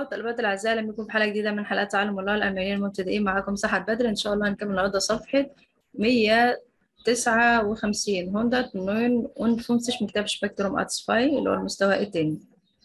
طلبات الأعزاء لم يكن في حلقة جديدة من حلقات تعلم الله الألمانية المبتدئين معاكم سحر بدر إن شاء الله هنكمل النهاردة صفحة 159 159 من كتاب سبيكتروم أتسفاي اللي هو المستوى التاني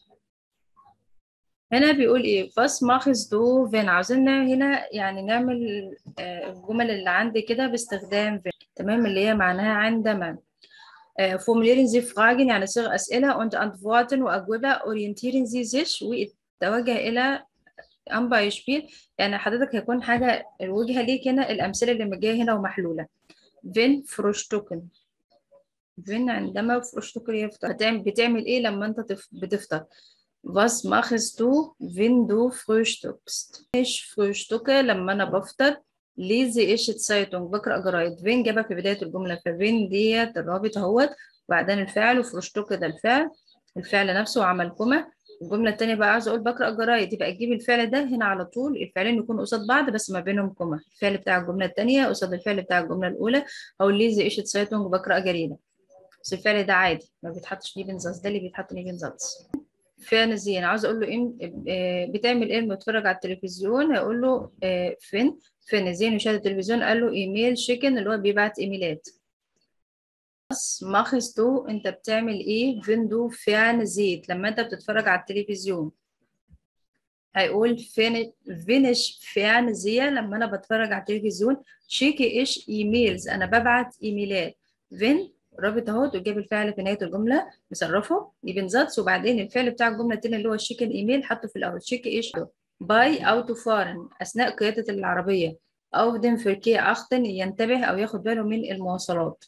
هنا بيقول إيه فاس ماخذ دو فين عاوزين هنا يعني نعمل الجمل اللي عندي كده باستخدام فين تمام اللي هي معناها عندما formulieren Sie Fragen يعني صيغ أسئلة und Antworten وأجوبة orientieren Sie sich وتوجه إلى ein Beispiel يعني حضرتك هيكون حاجة الوجهة ليك هنا الأمثلة اللي مجاية هنا ومحلولة wenn frühstücken wenn عندما frühstücken يفطر بتعمل, بتعمل إيه لما أنت بتفطر was machst du wenn du frühstückst ich frühstücke لما أنا بفطر ليزي ايش تسايتونج بقرا جرايد فين جابها في بدايه الجمله ففين ديت الرابط اهوت وبعدين الفعل وفرشتو كده الفعل الفعل نفسه وعمل كوما الجمله الثانيه بقى عاوزه اقول بقرا جرايد يبقى اجيب الفعل ده هنا على طول الفعلين يكونوا قصاد بعض بس ما بينهم كوما الفعل بتاع الجمله الثانيه قصاد الفعل بتاع الجمله الاولى او ليزي ايش تسايتونج بقرا جريده بس الفعل ده عادي ما بيتحطش ليه بنزاز ده اللي بيتحط ليه بنزاز فين زين عاوز اقول له ايه بتعمل ايه لما بتتفرج على التلفزيون هقول له إيه فين فين زين يشاهد التلفزيون قال له ايميل شيكن اللي هو بيبعت ايميلات بس ماخذتو انت بتعمل ايه فين دو فين زيت لما انت بتتفرج على التلفزيون هيقول فين فينش فين زي لما انا بتفرج على التلفزيون شيكي ايش ايميلز انا ببعت ايميلات فين رابط اهو وجاب الفعل في نهايه الجمله مصرفه يبنزاتس وبعدين الفعل بتاع الجمله التانية اللي هو الشيكن ايميل حطه في الاول شيكي ايش باي اوتو فارن اثناء قياده العربيه او دم فركي اختن ينتبه او ياخد باله من المواصلات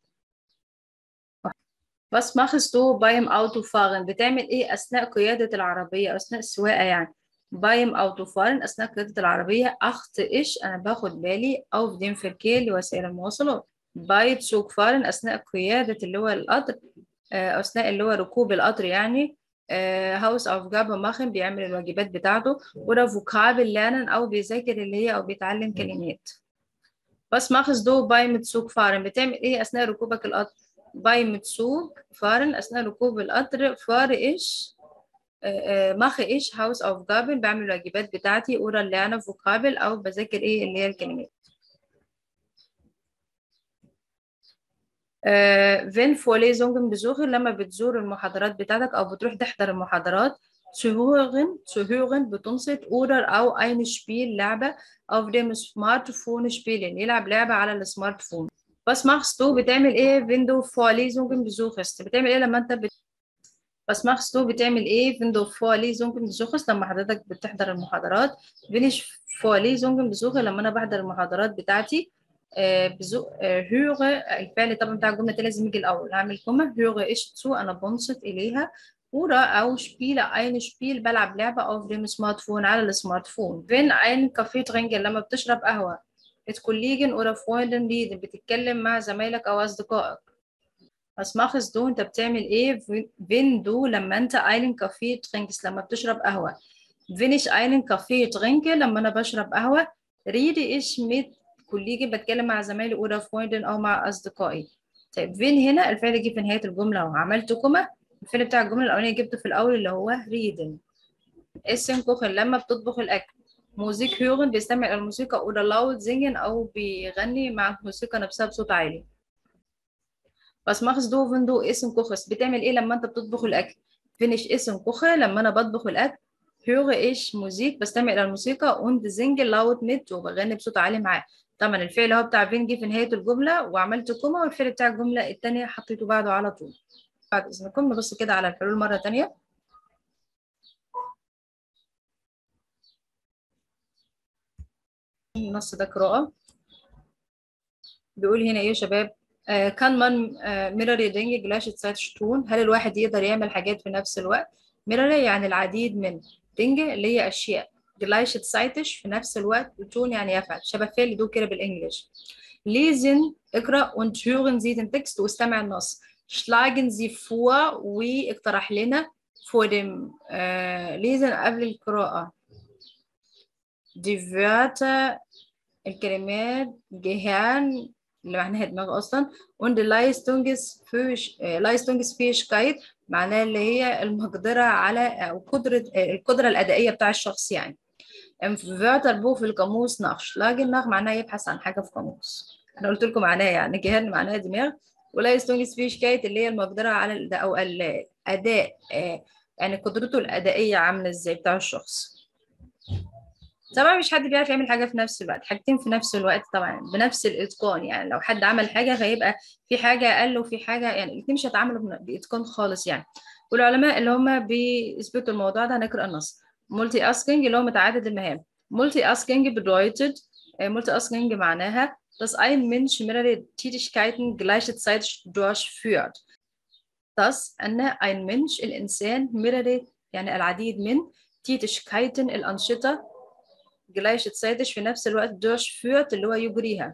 بس ماخذتو بايم اوتو فارن بتعمل ايه اثناء قياده العربيه او اثناء السواقه يعني بايم اوتو فارن اثناء قياده العربيه اخت ايش انا باخد بالي او دم فركي لوسائل المواصلات بايت سوق فارن أثناء قيادة اللي هو القطر أثناء اللي هو ركوب القطر يعني هاوس أوف جابا ماخن بيعمل الواجبات بتاعته وده فوكابل لانن أو بيذاكر اللي هي أو بيتعلم كلمات بس ماخذ دو باي متسوق فارن بتعمل إيه أثناء ركوبك القطر باي متسوق فارن أثناء ركوب القطر فار إيش ماخ إيش هاوس أوف جابل بعمل الواجبات بتاعتي أورا لانن فوكابل أو بذاكر إيه اللي هي الكلمات فين فوليزونجن بزوخن لما بتزور المحاضرات بتاعتك او بتروح تحضر المحاضرات zuhören zuhören بتنصت oder او ein Spiel لعبة auf dem Smartphone spielen يلعب لعبة على السمارت فون بس machst du بتعمل ايه wenn du Vorlesungen besuchst بتعمل ايه لما انت بت... بس machst du بتعمل ايه wenn du Vorlesungen besuchst لما حضرتك بتحضر المحاضرات wenn ich Vorlesungen besuche لما انا بحضر المحاضرات بتاعتي بزو höre الفعل طبعا بتاع الجمله دي لازم يجي الاول هعمل كوما höre ich zu انا بنصت اليها oder او spiele ein Spiel بلعب لعبه auf dem Smartphone على السمارت فون wenn ein Kaffee trinken لما بتشرب قهوه mit Kollegen oder Freunden reden بتتكلم مع زمايلك او اصدقائك was machst du انت بتعمل ايه wenn du لما انت einen Kaffee trinkst لما بتشرب قهوه wenn ich einen Kaffee trinke لما انا بشرب قهوه rede ich mit كليجي بتكلم مع زمايلي أورا فويندن أو مع أصدقائي طيب فين هنا الفعل جه في نهاية الجملة وعملت كوما الفعل بتاع الجملة الأولانية جبته في الأول اللي هو ريدن اسم كوخن لما بتطبخ الأكل موزيك هيوغن بيستمع إلى الموسيقى أورا لاود زينجن أو بيغني مع الموسيقى نفسها بصوت عالي بس ماخذ دو فندو اسم كوخس بتعمل إيه لما أنت بتطبخ الأكل فينش اسم كوخة لما أنا بطبخ الأكل höre ich موزيك بستمع إلى الموسيقى und singe laut mit وبغني بصوت عالي معاه طبعا الفعل هو بتاع فين جه في نهايه الجمله وعملت كوما والفعل بتاع الجمله الثانيه حطيته بعده على طول بعد اذنكم نبص كده على الحلول مره ثانيه النص ده قراءه بيقول هنا ايه يا شباب آه كان من آه ميرر دينج جلاش تون هل الواحد يقدر يعمل حاجات في نفس الوقت ميرر يعني العديد من دينج اللي هي اشياء gleiche Zeitisch في نفس الوقت وتون يعني يفعل شبه فعل دول كده بالانجلش lesen اقرا und hören Sie den Text واستمع النص schlagen Sie vor واقترح لنا vor dem äh, lesen قبل القراءة die Wörter الكلمات gehören اللي معناها دماغ اصلا und Leistungsfähigkeit معناها اللي هي المقدره على او قدره القدره الادائيه بتاع الشخص يعني Wörterbuch في القاموس nachschlagen nach معناها يبحث عن حاجه في قاموس انا قلت لكم معناها يعني جهل معناها دماغ Leistungsfähigkeit اللي هي المقدره على الاداء او الاداء يعني قدرته الادائيه عامله ازاي بتاع الشخص طبعا مش حد بيعرف يعمل حاجه في نفس الوقت حاجتين في نفس الوقت طبعا بنفس الاتقان يعني لو حد عمل حاجه فيبقى في حاجه اقل وفي حاجه يعني الاثنين مش هيتعاملوا باتقان خالص يعني والعلماء اللي هم بيثبتوا الموضوع ده هنقرا النص مولتي اسكينج اللي هو متعدد المهام مولتي اسكينج bedeutet مولتي اسكينج معناها dass ein Mensch mehrere Tätigkeiten gleichzeitig durchführt dass أن ein Mensch الإنسان mehrere يعني العديد من Tätigkeiten الأنشطة gleichzeitig في نفس الوقت durchführt اللي هو يجريها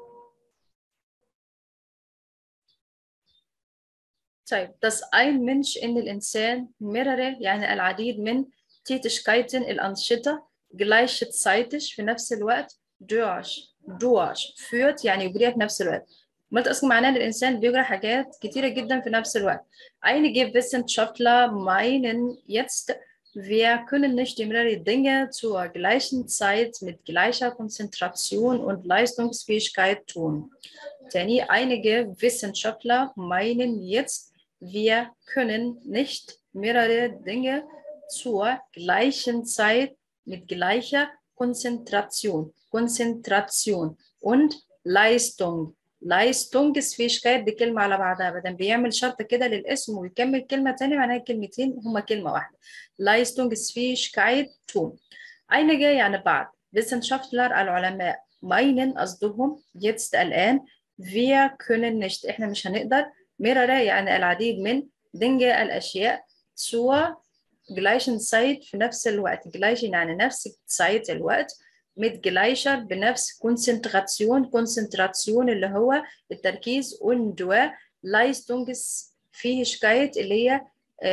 طيب das ein Mensch إن الإنسان mehrere يعني العديد من Tätigkeiten الأنشطة gleichzeitig في نفس الوقت durch durch führt يعني يجريها في نفس الوقت مالت أصلا معناه إن الإنسان بيجري حاجات كتيرة جدا في نفس الوقت einige Wissenschaftler meinen jetzt Wir können nicht mehrere Dinge zur gleichen Zeit mit gleicher Konzentration und Leistungsfähigkeit tun. Denn einige Wissenschaftler meinen jetzt, wir können nicht mehrere Dinge zur gleichen Zeit mit gleicher Konzentration, Konzentration und Leistung Leistungsfähigkeit دي كلمة على بعضها بدل بيعمل شرط كده للاسم ويكمل كلمة تانية معناها كلمتين هما كلمة واحدة Leistungsfähigkeit tun einige يعني بعض Wissenschaftler العلماء meinen قصدهم jetzt الآن wir können nicht احنا مش هنقدر mehrere يعني العديد من Dinge الأشياء zur gleichen Zeit في نفس الوقت gleichen يعني نفس Zeit الوقت mit gleicher بنفس Konzentration Konzentration اللي هو التركيز und Leistungsfähigkeit اللي هي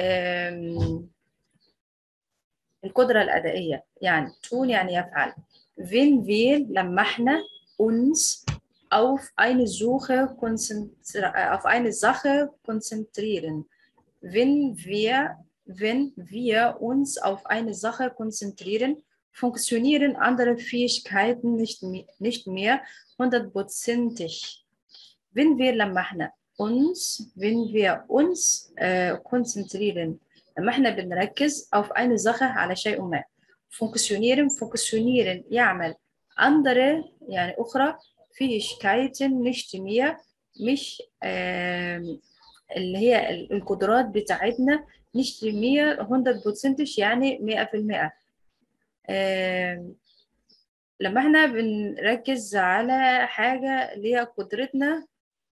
القدرة الأدائية يعني tun يعني يفعل wenn wir لما احنا uns auf eine Suche auf eine Sache konzentrieren wenn wir wenn wir uns auf eine Sache konzentrieren funktionieren andere Fähigkeiten nicht mehr, nicht mehr hundertprozentig. Wenn wir لما احنا uns, wenn wir uns äh, konzentrieren, لما احنا بنركز auf eine Sache على شيء ما. Funktionieren, funktionieren يعمل andere يعني أخرى Fähigkeiten nicht mehr مش äh, اللي هي القدرات بتاعتنا nicht mehr hundertprozentig يعني 100% لما احنا بنركز على حاجة اللي هي قدرتنا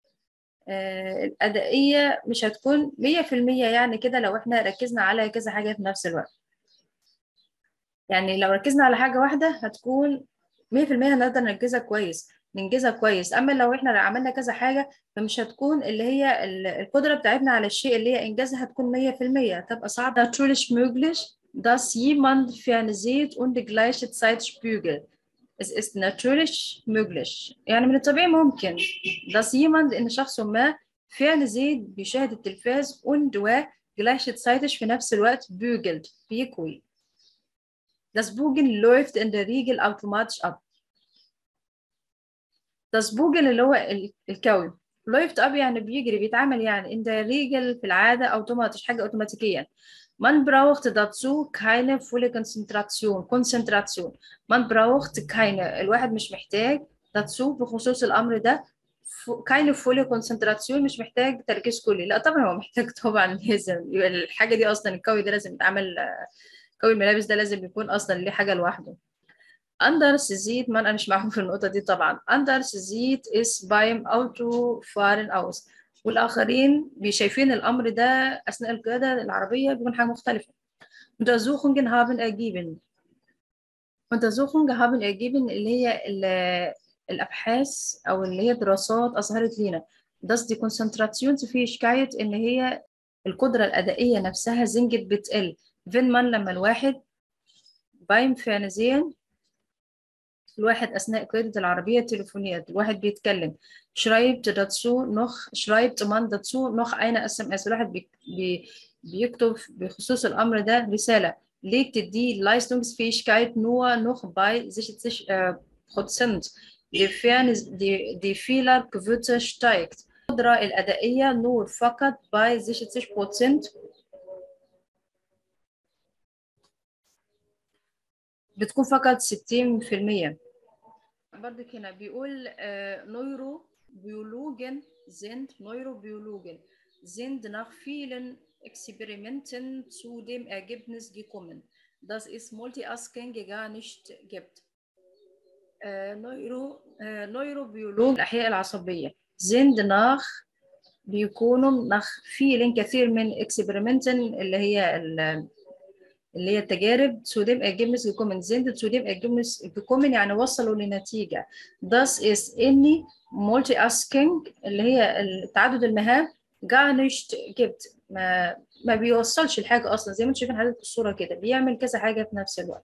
الأدائية مش هتكون مية في المية يعني كده لو احنا ركزنا على كذا حاجة في نفس الوقت يعني لو ركزنا على حاجة واحدة هتكون مية في المية هنقدر نركزها كويس ننجزها كويس أما لو احنا عملنا كذا حاجة فمش هتكون اللي هي القدرة بتاعتنا على الشيء اللي هي إنجازها هتكون مية في المية تبقى صعبة natürlich möglich dass jemand fernsieht und die gleiche Zeit spiegelt. Es ist natürlich möglich. يعني من الطبيعي ممكن dass jemand إن شخص ما fernsieht بيشاهد التلفاز und gleichzeitig في نفس الوقت bügelt بيكوي. Das Bügeln läuft in der Regel automatisch ab. Das Bügeln اللي هو الكوي läuft ab يعني بيجري بيتعمل يعني in der Regel في العادة automatisch حاجة أوتوماتيكيا. Man braucht dazu keine volle Konzentration. Konzentration. Man braucht keine. الواحد مش محتاج dazu بخصوص الأمر ده keine volle Konzentration مش محتاج تركيز كلي. لا طبعا هو محتاج طبعا لازم الحاجة دي أصلا الكوي ده لازم يتعمل كوي الملابس ده لازم يكون أصلا ليه حاجة لوحده. Anders sieht man, أنا مش معاهم في النقطة دي طبعا. Anders sieht es beim Autofahren aus. والآخرين بيشايفين الأمر ده أثناء القيادة العربية بيكون حاجة مختلفة. Untersuchungen haben ergeben. Untersuchungen haben ergeben اللي هي الأبحاث أو اللي هي دراسات أظهرت لنا dass die Konzentrationsfähigkeit إن هي القدرة الأدائية نفسها زنجت بتقل. wenn man لما الواحد beim Fernsehen الواحد أثناء قيادة العربية التليفونية الواحد بيتكلم schreibt dazu noch schreibt man dazu noch eine SMS الواحد بي بي بيكتب بخصوص الأمر ده رسالة legt die Leistungsfähigkeit nur noch bei 60 äh, Prozent sofern die, die Fehlerquote steigt القدرة الأدائية نور فقط bei 60 Prozent بتكون فقط 60% برضك هنا بيقول äh, Neurobiologen sind Neurobiologen sind nach vielen Experimenten zu dem Ergebnis gekommen, dass es Multitasking gar nicht gibt. Äh, Neuro, äh, Neurobiologen الأحياء العصبية sind nach بيكونوا nach vielen كثير من Experimenten اللي هي اللي هي التجارب zu dem Ergebnis gekommen sind zu dem Ergebnis gekommen يعني وصلوا لنتيجة das ist إني multitasking اللي هي تعدد المهام gar nicht gibt ما ما بيوصلش لحاجة أصلا زي ما انتم شايفين حضرتك في الصورة كده بيعمل كذا حاجة في نفس الوقت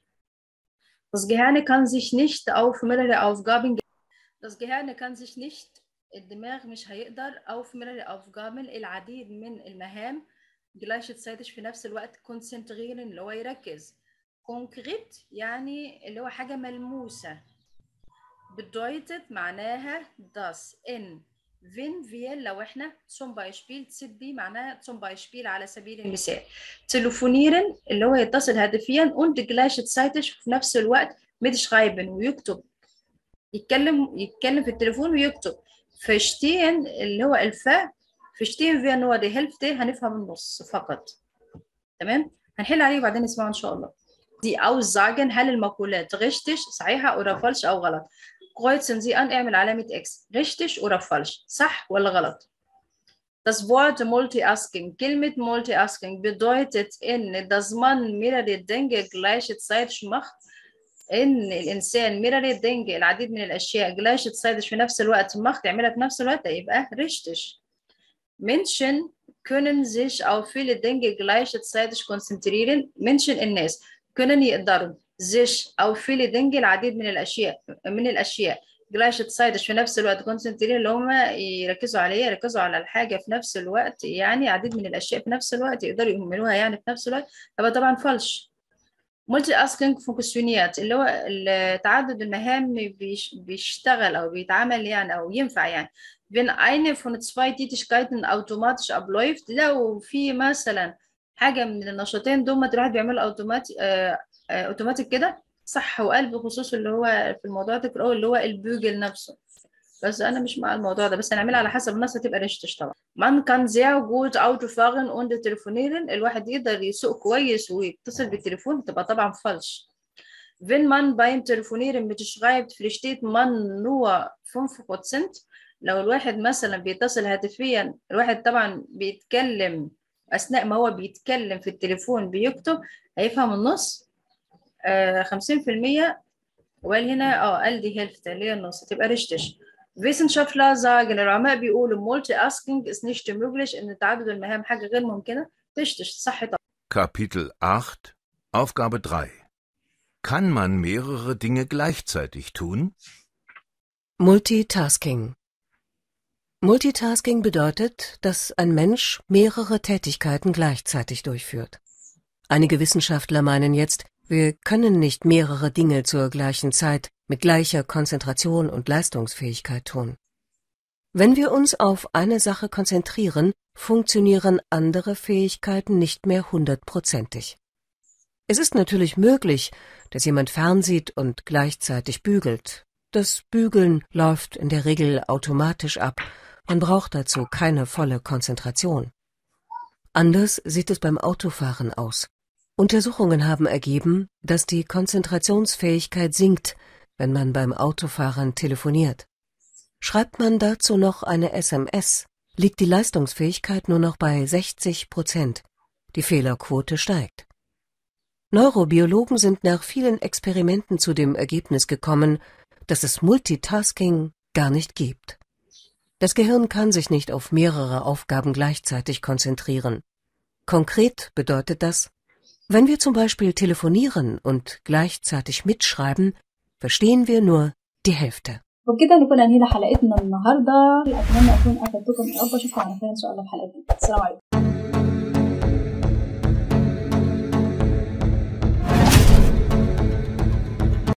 Das Gehirn kann sich nicht auf mehrere Aufgaben Das Gehirn kann sich nicht الدماغ مش هيقدر auf mehrere Aufgaben العديد من المهام gleichzeitig في نفس الوقت konzentrieren اللي هو يركز concrete يعني اللي هو حاجة ملموسة bedeutet معناها das in wenn wir لو احنا zum Beispiel تسبي معناها zum Beispiel على سبيل المثال telefonieren اللي هو يتصل هاتفيا und gleichzeitig في نفس الوقت mitschreiben ويكتب يتكلم يتكلم في التليفون ويكتب verstehen اللي هو الفاء verstehen wir nur die Hälfte هنفهم النص فقط تمام هنحل عليه وبعدين نسمعه ان شاء الله دي Aussagen هل المقولات richtig صحيحة oder falsch أو غلط kreuzen Sie an اعمل علامة X richtig oder falsch صح ولا غلط Das Wort Multitasking كلمة Multitasking bedeutet إن dass man mehrere Dinge gleichzeitig macht إن الإنسان mehrere Dinge العديد من الأشياء gleichzeitig في نفس الوقت macht يعملها في نفس الوقت يبقى richtig Menschen können sich auf viele Dinge gleichzeitig konzentrieren Menschen الناس können يقدروا sich auf viele Dinge العديد من الأشياء من الأشياء gleichzeitig في نفس الوقت konzentrieren اللي هم يركزوا عليها يركزوا على الحاجة في نفس الوقت يعني عديد من الأشياء في نفس الوقت يقدروا يهملوها يعني في نفس الوقت يبقى طبعا فالش مولتي اسكينج فونكسيونيات اللي هو تعدد المهام بيشتغل او بيتعمل يعني او ينفع يعني wenn eine von zwei Tätigkeiten automatisch abläuft لو في مثلا حاجه من النشاطين دول الواحد بيعملوا اوتوماتيك اوتوماتيك كده صح وقال بخصوص اللي هو في الموضوع تقراه اللي هو البوجل نفسه بس انا مش مع الموضوع ده بس هنعملها على حسب الناس هتبقى ريشتش طبعا man kann sehr gut Auto fahren und telefonieren الواحد يقدر يسوق كويس ويتصل بالتليفون تبقى طبعا فالش wenn man beim telefonieren mitschreibt versteht man nur 5% لو الواحد مثلا بيتصل هاتفيا الواحد طبعا بيتكلم اثناء ما هو بيتكلم في التليفون بيكتب هيفهم النص آه 50% وقال هنا اه قال دي هيلفت اللي هي النص تبقى ريشتش Wissenschaftler sagen العلماء بيقولوا multi-asking ist nicht möglich ان تعدد المهام حاجه غير ممكنه تشتش صح طبعا Kapitel 8 Aufgabe 3 Kann man mehrere Dinge gleichzeitig tun? Multitasking Multitasking bedeutet, dass ein Mensch mehrere Tätigkeiten gleichzeitig durchführt. Einige Wissenschaftler meinen jetzt, wir können nicht mehrere Dinge zur gleichen Zeit mit gleicher Konzentration und Leistungsfähigkeit tun. Wenn wir uns auf eine Sache konzentrieren, funktionieren andere Fähigkeiten nicht mehr hundertprozentig. Es ist natürlich möglich, dass jemand fernsieht und gleichzeitig bügelt. Das Bügeln läuft in der Regel automatisch ab, man braucht dazu keine volle Konzentration. Anders sieht es beim Autofahren aus. Untersuchungen haben ergeben, dass die Konzentrationsfähigkeit sinkt, wenn man beim Autofahren telefoniert. Schreibt man dazu noch eine SMS, liegt die Leistungsfähigkeit nur noch bei 60 Prozent. Die Fehlerquote steigt. Neurobiologen sind nach vielen Experimenten zu dem Ergebnis gekommen, dass es Multitasking gar nicht gibt. Das Gehirn kann sich nicht auf mehrere Aufgaben gleichzeitig konzentrieren. Konkret bedeutet das, wenn wir zum Beispiel telefonieren und gleichzeitig mitschreiben, verstehen wir nur die Hälfte. وبكده نكون انهينا حلقتنا النهارده اتمنى اكون افدتكم يا رب اشوفكم على خير ان شاء الله في حلقتنا السلام عليكم